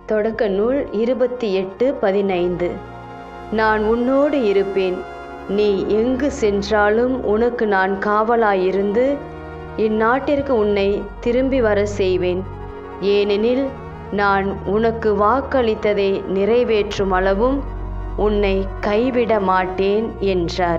தொடக்க நூல் இருபத்தி எட்டு பதினைந்து நான் உன்னோடு இருப்பேன் நீ எங்கு சென்றாலும் உனக்கு நான் காவலாயிருந்து இந்நாட்டிற்கு உன்னை திரும்பி வர செய்வேன் ஏனெனில் நான் உனக்கு வாக்களித்ததை நிறைவேற்றும் அளவும் உன்னை கைவிட மாட்டேன் என்றார்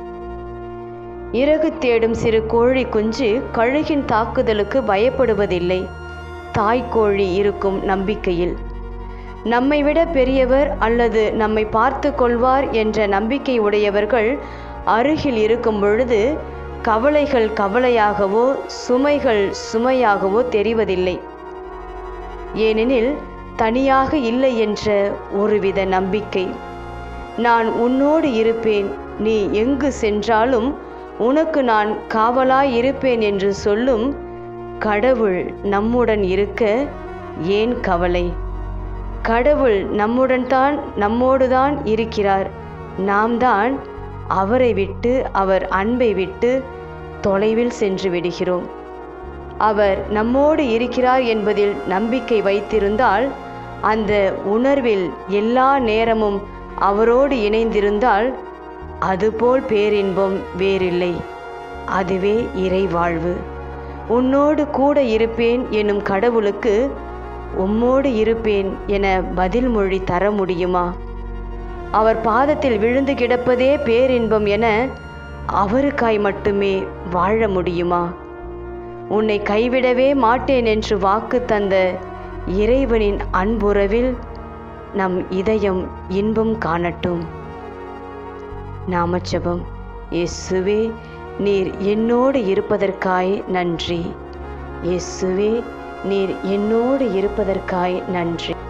இறகு தேடும் சிறு கோழி குஞ்சு கழுகின் தாக்குதலுக்கு பயப்படுவதில்லை தாய்க்கோழி இருக்கும் நம்பிக்கையில் நம்மை விட பெரியவர் அல்லது நம்மை பார்த்து கொள்வார் என்ற நம்பிக்கை உடையவர்கள் அருகில் இருக்கும் பொழுது கவலைகள் கவலையாகவோ சுமைகள் சுமையாகவோ தெரிவதில்லை ஏனெனில் தனியாக இல்லை என்ற ஒருவித நம்பிக்கை நான் உன்னோடு இருப்பேன் நீ எங்கு சென்றாலும் உனக்கு நான் காவலாய் இருப்பேன் என்று சொல்லும் கடவுள் நம்முடன் இருக்க ஏன் கவலை கடவுள் நம்முடன் தான் நம்மோடு தான் இருக்கிறார் நாம் தான் அவரை விட்டு அவர் அன்பை விட்டு தொலைவில் சென்று விடுகிறோம் அவர் நம்மோடு இருக்கிறார் என்பதில் நம்பிக்கை வைத்திருந்தால் அந்த உணர்வில் எல்லா நேரமும் அவரோடு இணைந்திருந்தால் அதுபோல் பேரின்பம் வேறில்லை அதுவே இறை வாழ்வு உன்னோடு கூட இருப்பேன் எனும் கடவுளுக்கு உம்மோடு இருப்பேன் என பதில் மொழி தர முடியுமா அவர் பாதத்தில் விழுந்து கிடப்பதே பேரின்பம் என அவருக்காய் மட்டுமே வாழ முடியுமா உன்னை கைவிடவே மாட்டேன் என்று வாக்கு தந்த இறைவனின் அன்புறவில் நம் இதயம் இன்பம் காணட்டும் நாமச்சபம் இயேசுவே நீர் என்னோடு இருப்பதற்காய் நன்றி இயேசுவே நீர் என்னோடு இருப்பதற்காய் நன்றி